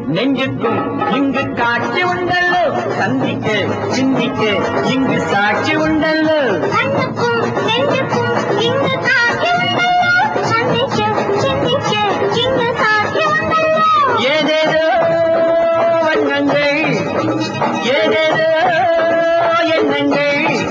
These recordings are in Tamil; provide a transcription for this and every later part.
நெஞ்சுக்கும் இங்கு காட்சி உண்டல்லோ சந்திக்க சிந்திக்க இங்கு சாட்சி உண்டல்லோ கண்ணுக்கும் நெஞ்சுக்கும் இங்கு காட்சி உண்டல்லோ சந்திக்க சிந்திக்க இங்கு சாட்சி உண்டல்லோ ஏதேதோ வண்ணங்கள் ஏதேதோ எண்ணங்கள்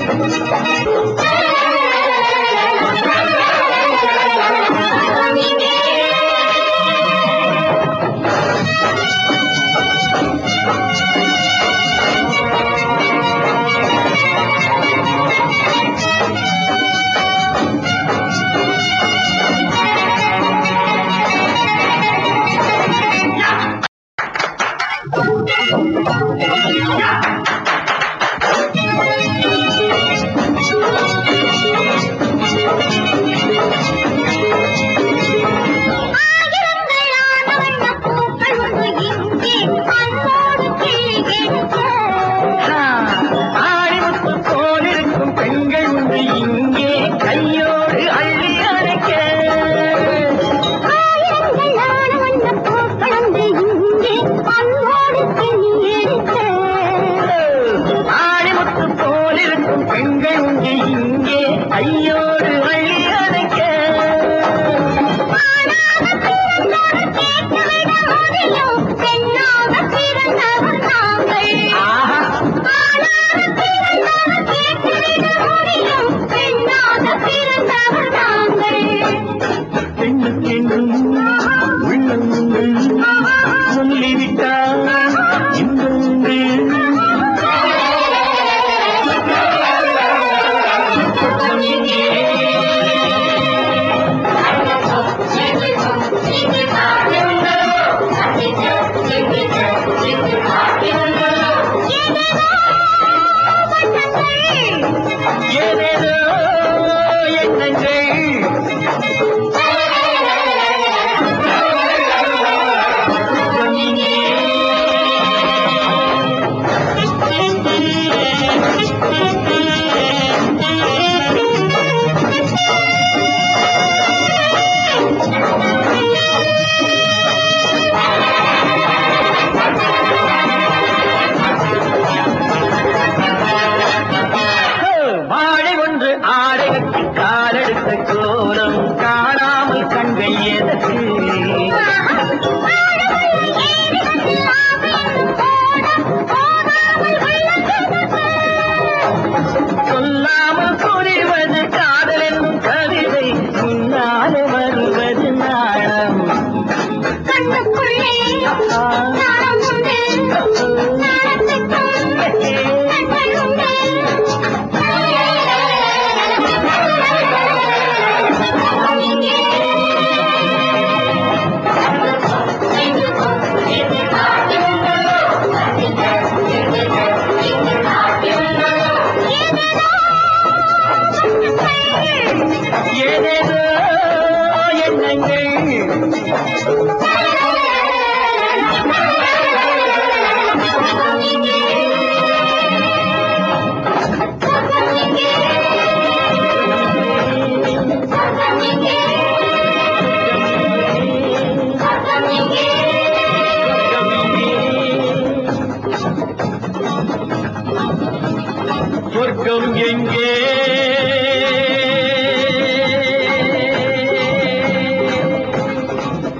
ஆடிமுத்து போலிருக்கும் பெண்கள் உண்டு இங்கே கையோடு அள்ளி அணைக்க ஆடிமுத்து போலிருக்கும் பெண்கள் உண்டு இங்கே கையோடு அள்ளி அணைக்க ஆஹா பெண்ணுக்கென்றும் உள்ளம் உண்டு சொல்லிவிட்டால் இன்பம் உண்டு ஏதேதோ எண்ணங்கள் வாழை ஒன்று ஆடை கட்டி காலெடுத்த கோலம் காணாமல் கண்கள் எதற்கு சொல்லாமல் புரிவது காதல் என்னும் கவிதை முன்னாலே வருவது நாணம் கண்ணுக்குள்ளே நாணம் உண்டு நாணத்துக்கும் கண்கள் உண்டு ஏதேதோ எண்ணங்கள் சொர்க்கம் எங்கே